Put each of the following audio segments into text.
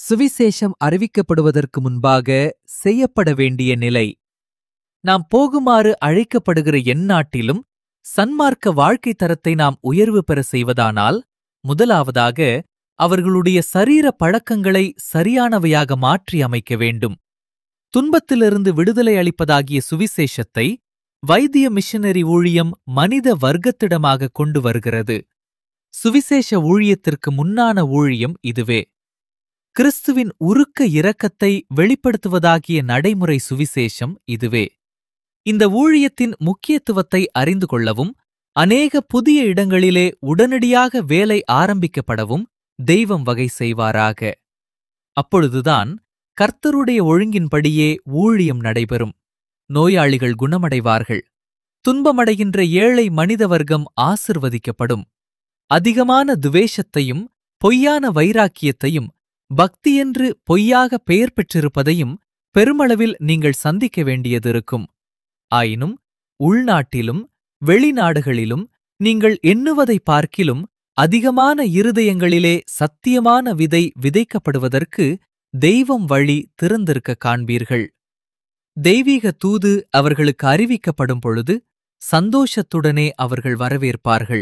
சுவிசேஷம் அறிவிக்கப்படுவதற்கு முன்பாக செய்யப்பட வேண்டிய நிலை நாம் போகுமாறு அழைக்கப்படுகிற எந்நாட்டிலும் சன்மார்க்க வாழ்க்கை தரத்தை நாம் உயர்வு பெற செய்வதானால் முதலாவதாக அவர்களுடைய சரீர பழக்கங்களை சரியானவையாக மாற்றி அமைக்க வேண்டும் துன்பத்திலிருந்து விடுதலை அளிப்பதாகிய சுவிசேஷத்தை வைத்திய மிஷனரி ஊழியம் மனித வர்க்கத்திடமாக கொண்டு வருகிறது சுவிசேஷ ஊழியத்திற்கு முன்னான ஊழியம் இதுவே கிறிஸ்துவின் உருக்க இரக்கத்தை வெளிப்படுத்துவதாகிய நடைமுறை சுவிசேஷம் இதுவே இந்த ஊழியத்தின் முக்கியத்துவத்தை அறிந்து கொள்ளவும் அநேக புதிய இடங்களிலே உடனடியாக வேலை ஆரம்பிக்கப்படவும் தெய்வம் வகை செய்வாராக அப்பொழுதுதான் கர்த்தருடைய ஒழுங்கின்படியே ஊழியம் நடைபெறும் நோயாளிகள் குணமடைவார்கள் துன்பமடைகின்ற ஏழை மனித வர்க்கம் ஆசிர்வதிக்கப்படும் அதிகமான துவேஷத்தையும் பொய்யான வைராக்கியத்தையும் பக்தியென்று பொய்யாக பெயர் பெற்றிருப்பதையும் பெருமளவில் நீங்கள் சந்திக்க வேண்டியதிருக்கும் ஆயினும் உள்நாட்டிலும் வெளிநாடுகளிலும் நீங்கள் எண்ணுவதை பார்க்கிலும் அதிகமான இருதயங்களிலே சத்தியமான விதை விதைக்கப்படுவதற்கு தெய்வம் வழி திறந்திருக்க காண்பீர்கள் தெய்வீக தூது அவர்களுக்கு அறிவிக்கப்படும் பொழுது சந்தோஷத்துடனே அவர்கள் வரவேற்பார்கள்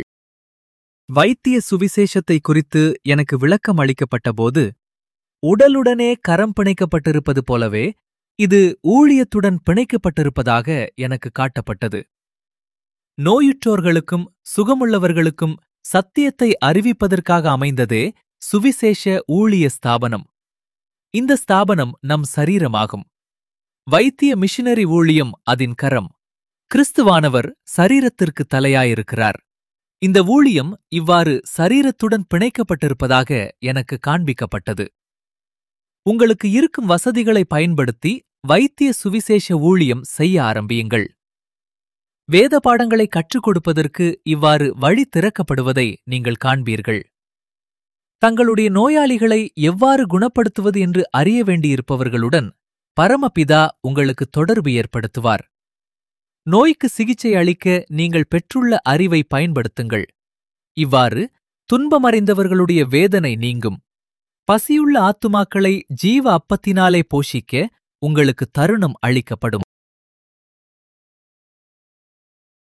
வைத்திய சுவிசேஷத்தை குறித்து எனக்கு விளக்கம் அளிக்கப்பட்டபோது உடலுடனே கரம் பிணைக்கப்பட்டிருப்பது போலவே இது ஊழியத்துடன் பிணைக்கப்பட்டிருப்பதாக எனக்கு காட்டப்பட்டது நோயுற்றோர்களுக்கும் சுகமுள்ளவர்களுக்கும் சத்தியத்தை அறிவிப்பதற்காக அமைந்ததே சுவிசேஷ ஊழிய ஸ்தாபனம் இந்த ஸ்தாபனம் நம் சரீரமாகும் வைத்திய மிஷனரி ஊழியம் அதன் கரம் கிறிஸ்துவானவர் சரீரத்திற்கு தலையாயிருக்கிறார் இந்த ஊழியம் இவ்வாறு சரீரத்துடன் பிணைக்கப்பட்டிருப்பதாக எனக்கு காண்பிக்கப்பட்டது உங்களுக்கு இருக்கும் வசதிகளை பயன்படுத்தி வைத்திய சுவிசேஷ ஊழியம் செய்ய ஆரம்பியுங்கள் வேத பாடங்களை கற்றுக் கொடுப்பதற்கு இவ்வாறு வழி திறக்கப்படுவதை நீங்கள் காண்பீர்கள் தங்களுடைய நோயாளிகளை எவ்வாறு குணப்படுத்துவது என்று அறிய வேண்டியிருப்பவர்களுடன் பரமபிதா உங்களுக்கு தொடர்பு ஏற்படுத்துவார் நோய்க்கு சிகிச்சை அளிக்க நீங்கள் பெற்றுள்ள அறிவை பயன்படுத்துங்கள் இவ்வாறு துன்பமறைந்தவர்களுடைய வேதனை நீங்கும் பசியுள்ள ஆத்துமாக்களை ஜீவ அப்பத்தினாலே போஷிக்க உங்களுக்கு தருணம் அளிக்கப்படும்